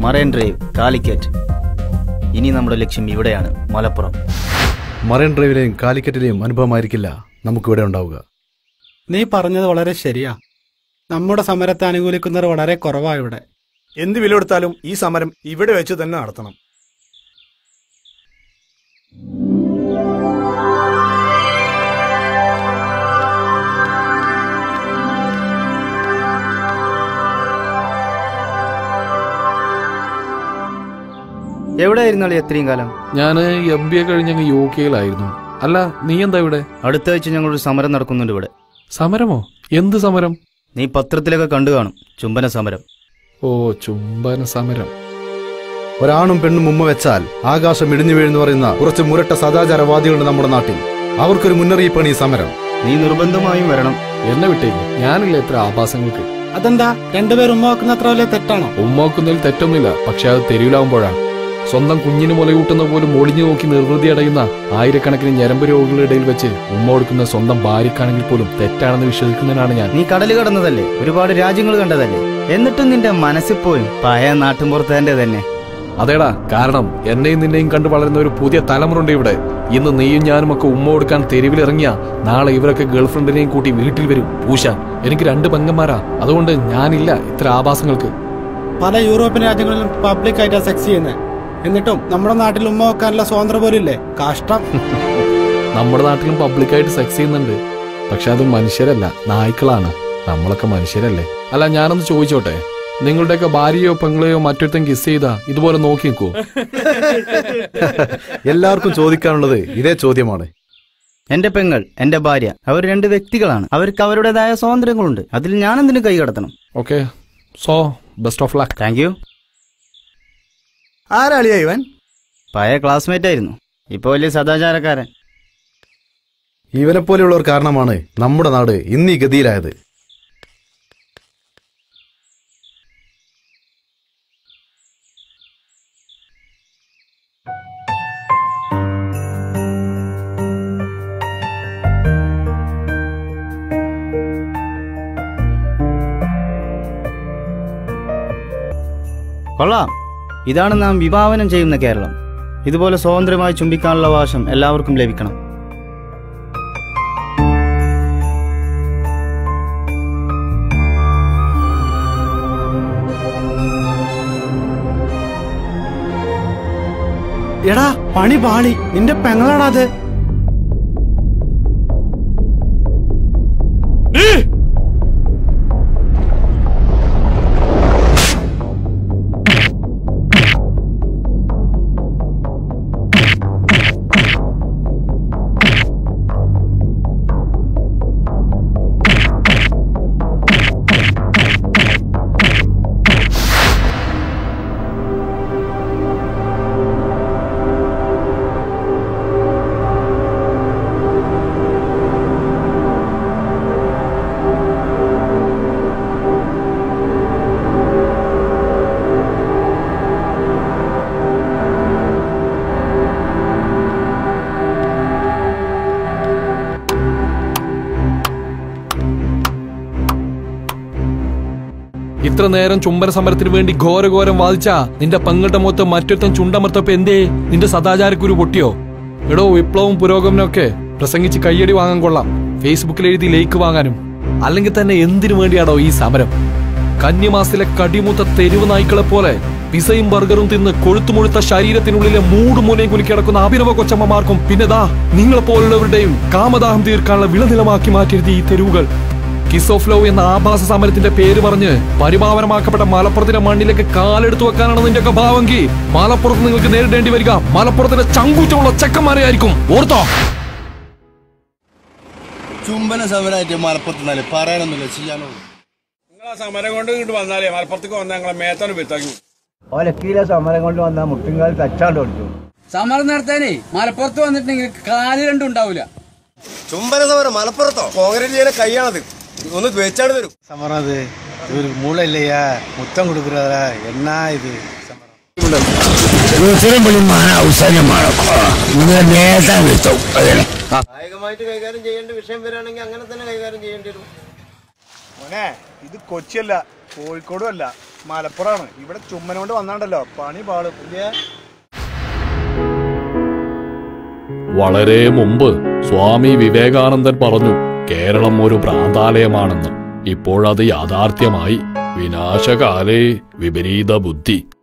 marine drive Calicut ഇനി നമ്മുടെ ലക്ഷ്യം ഇവിടെയാണ് മലപ്പുറം മറൈൻ ഡ്രൈവിലെയും കാലിക്കറ്റിലെയും അനുഭവമായിരിക്കില്ല നമുക്കിവിടെ ഉണ്ടാവുക നീ പറഞ്ഞത് വളരെ ശരിയാ നമ്മുടെ സമരത്തെ അനുകൂലിക്കുന്നവർ വളരെ കുറവാ ഇവിടെ എന്ത് വില കൊടുത്താലും ഈ സമരം ഇവിടെ വെച്ച് തന്നെ നടത്തണം എവിടെയായിരുന്നു അളി എത്രയും കാലം ഞാൻ എം ബി എ കഴിഞ്ഞങ്ങ് യു കെയിലായിരുന്നു അല്ല നീ എന്താ ഇവിടെ അടുത്ത ആഴ്ച ഞങ്ങളൊരു സമരം നടക്കുന്നുണ്ട് ഇവിടെ സമരമോ എന്ത് സമരം നീ പത്രത്തിലൊക്കെ കണ്ടു കാണും ചുംബന സമരം ഓ ചുംബന സമരം ഒരാണും പെണ്ണും ഉമ്മ വെച്ചാൽ ആകാശം ഇടിഞ്ഞു വീഴുന്നു പറയുന്ന കുറച്ച് മുരട്ട സദാചാരവാദികളുണ്ട് നമ്മുടെ നാട്ടിൽ അവർക്കൊരു മുന്നറിയിപ്പാണ് ഈ സമരം നീ നിർബന്ധമായും വരണം എന്നെ വിട്ടേക്ക് ഞാനില്ല ഇത്ര ആഭാസങ്ങൾക്ക് അതെന്താ രണ്ടുപേർ ഉമ്മ വെക്കുന്ന അത്ര വലിയ തെറ്റാണോ ഉമ്മാക്കുന്നതിൽ തെറ്റൊന്നുമില്ല പക്ഷെ അത് തെരുവിലാവുമ്പോഴാ സ്വന്തം കുഞ്ഞിന് മുലയൂട്ടുന്ന പോലും ഒളിഞ്ഞു നോക്കി നിർവൃതി അടയുന്ന ആയിരക്കണക്കിന് ഞരമ്പ് രോഗികളുടെ ഇടയിൽ വെച്ച് ഉമ്മ കൊടുക്കുന്ന സ്വന്തം ഭാര്യക്കാണെങ്കിൽ പോലും തെറ്റാണെന്ന് വിശ്വസിക്കുന്നതിനാണ് ഞാൻ നീ കടൽ കടന്നതല്ലേ ഒരുപാട് രാജ്യങ്ങൾ കണ്ടതല്ലേ എന്നിട്ടും നിന്റെ മനസ്സിൽ പോയും പഴയ നാട്ടുമ്പുറത്തേന്റെ തന്നെ അതേടാ കാരണം എന്നെയും നിന്നെയും കണ്ടു വളരുന്ന ഒരു പുതിയ തലമുറയുണ്ട് ഇവിടെ ഇന്ന് നീയും ഞാനും ഒക്കെ ഉമ്മ കൊടുക്കാൻ തെരുവിലിറങ്ങിയ നാളെ ഇവരൊക്കെ ഗേൾഫ്രണ്ടിനെയും കൂട്ടി വീട്ടിൽ വരും പൂശാൻ എനിക്ക് രണ്ട് പെങ്ങന്മാരാ അതുകൊണ്ട് ഞാനില്ല ഇത്ര ആഭാസങ്ങൾക്ക് പല യൂറോപ്യൻ രാജ്യങ്ങളിലും പബ്ലിക് ആയിട്ടാ സെക്സ് ചെയ്യുന്നത് എന്നിട്ടും നമ്മുടെ നാട്ടിൽ ഉമ്മ വെക്കാനുള്ള സ്വാതന്ത്ര്യം പോലും ഇല്ലേ കഷ്ടം നമ്മുടെ നാട്ടിലും പബ്ലിക്കായിട്ട് സെക്സ് ചെയ്യുന്നുണ്ട് പക്ഷെ അത് മനുഷ്യരല്ല നായ്ക്കളാണ് നമ്മളൊക്കെ മനുഷ്യരല്ലേ അല്ല ഞാനൊന്ന് ചോദിച്ചോട്ടെ നിങ്ങളുടെയൊക്കെ ഭാര്യയോ പെങ്ങളെയോ മറ്റൊരുത്തൻ കിസ് ചെയ്താ ഇതുപോലെ നോക്കി നിൽക്കുവോ എല്ലാവർക്കും ചോദിക്കാനുള്ളത് ഇതേ ചോദ്യമാണ് എന്റെ പെങ്ങൾ എന്റെ ഭാര്യ അവർ രണ്ട് വ്യക്തികളാണ് അവർക്ക് അവരുടേതായ സ്വാതന്ത്ര്യങ്ങളുണ്ട് അതിൽ ഞാൻ എന്തിനു കൈ കടത്തണം okay so best of luck thank you ആരാളിയാ ഇവൻ പഴയ ക്ലാസ്മേറ്റ് ആയിരുന്നു ഇപ്പൊ വലിയ സദാചാരക്കാരൻ ഇവനെ പോലെയുള്ളവർ കാരണമാണ് നമ്മുടെ നാട് ഇന്ന് ഈ ഗതിയിലായത് കൊള്ളാം ഇതാണ് നാം വിഭാവനം ചെയ്യുന്ന കേരളം ഇതുപോലെ സ്വതന്ത്രമായി ചുംബിക്കാനുള്ള അവകാശം എല്ലാവർക്കും ലഭിക്കണം എടാ പണി പാളി നിന്റെ പെങ്ങളാടാ അത് ഇത്ര നേരം ചുംബന സമരത്തിന് വേണ്ടി ഘോരഘോരം വാദിച്ച നിന്റെ പങ്ങളുടെ മുഖത്ത് മറ്റൊരുത്തൻ ചുണ്ടമർത്തപ്പോ എന്തേ നിന്റെ സദാചാരക്കുരു പൊട്ടിയോ എടോ വിപ്ലവവും പുരോഗമനവും ഒക്കെ പ്രസംഗിച്ച് കയ്യടി വാങ്ങാൻ കൊള്ളാം ഫേസ്ബുക്കിൽ എഴുതി ലൈക്ക് വാങ്ങാനും അല്ലെങ്കിൽ തന്നെ എന്തിനു വേണ്ടിയാടോ ഈ സമരം കന്യമാസത്തിലെ കടിമൂത്ത തെരുവ് നായ്ക്കളെ പോലെ പിസയും ബർഗറും തിന്ന് കൊഴുത്തുമുഴുത്ത ശരീരത്തിനുള്ളിലെ മൂടുമൂലയും കുലുക്കി കിടക്കുന്ന അഭിനവ കൊച്ചമ്മമാർക്കും പിന്നെ ദാ നിങ്ങളെ പോലുള്ളവരുടെയും കാമദാഹം തീർക്കാനുള്ള വിളനിലമാക്കി മാറ്റിയിരുത്തി ഈ തെരുവുകൾ കിസ് ഓഫ് ലവ് എന്ന ആഭാസ സമരത്തിന്റെ പേര് പറഞ്ഞ് പരിപാവനമാക്കപ്പെട്ട മലപ്പുറത്തിന്റെ മണ്ണിലേക്ക് കാലെടുത്തു വെക്കാനാണ് നിന്റെയൊക്കെ ഭാവമെങ്കിൽ മലപ്പുറത്ത് നിങ്ങൾക്ക് നേരിടേണ്ടി വരിക മലപ്പുറത്തിന്റെ ചങ്കൂറ്റമുള്ള ചെക്കന്മാരെ ആയിരിക്കും ഓർത്തോ ചുംബന സമരമായിട്ട് മലപ്പുറത്ത് നിന്നാല് പറയാനൊന്നുമില്ല ചെയ്യാനോ നിങ്ങളാ സമരം കൊണ്ട് ഇങ്ങോട്ട് വന്നാലേ മലപ്പുറത്തേക്ക് വന്നാൽ ഞങ്ങളെ മേത്താണ് വിത്താക്കി ഒലക്കീലെ സമരം കൊണ്ട് വന്ന മുട്ടുങ്കാൽ തച്ചാണ്ട് ഓടിച്ചു സമരം നടത്താനേ മലപ്പുറത്ത് വന്നിട്ടുണ്ടെങ്കിൽ കാല് രണ്ടും ഉണ്ടാവൂല ചുംബന സമരം മലപ്പുറത്തോ കോൺഗ്രസ് ചെയ്യുന്ന കൈയാണത് ഒന്ന് വെച്ചാട് വരും സമരം അത് ഇവருக்கு மூளை இல்லையா முத்தம் கொடுக்குறதா என்ன இது കായികമായിട്ട് കൈകാര്യം ചെയ്യേണ്ട വിഷയം വരികയാണെങ്കിൽ അങ്ങനെ തന്നെ കൈകാര്യം ചെയ്യേണ്ടി വരും മോനെ ഇത് കൊച്ചിയല്ല കോഴിക്കോടും അല്ല മലപ്പുറമാണ് ഇവിടെ ചുമ്മനോണ്ട് വന്നാണ്ടല്ലോ പണി പാള് പുതിയ വളരെ മുമ്പ് സ്വാമി വിവേകാനന്ദൻ പറഞ്ഞു കേരളം ഒരു ഭ്രാന്താലയമാണെന്ന് ഇപ്പോഴത് യാഥാർത്ഥ്യമായി വിനാശകാലേ വിപരീത ബുദ്ധി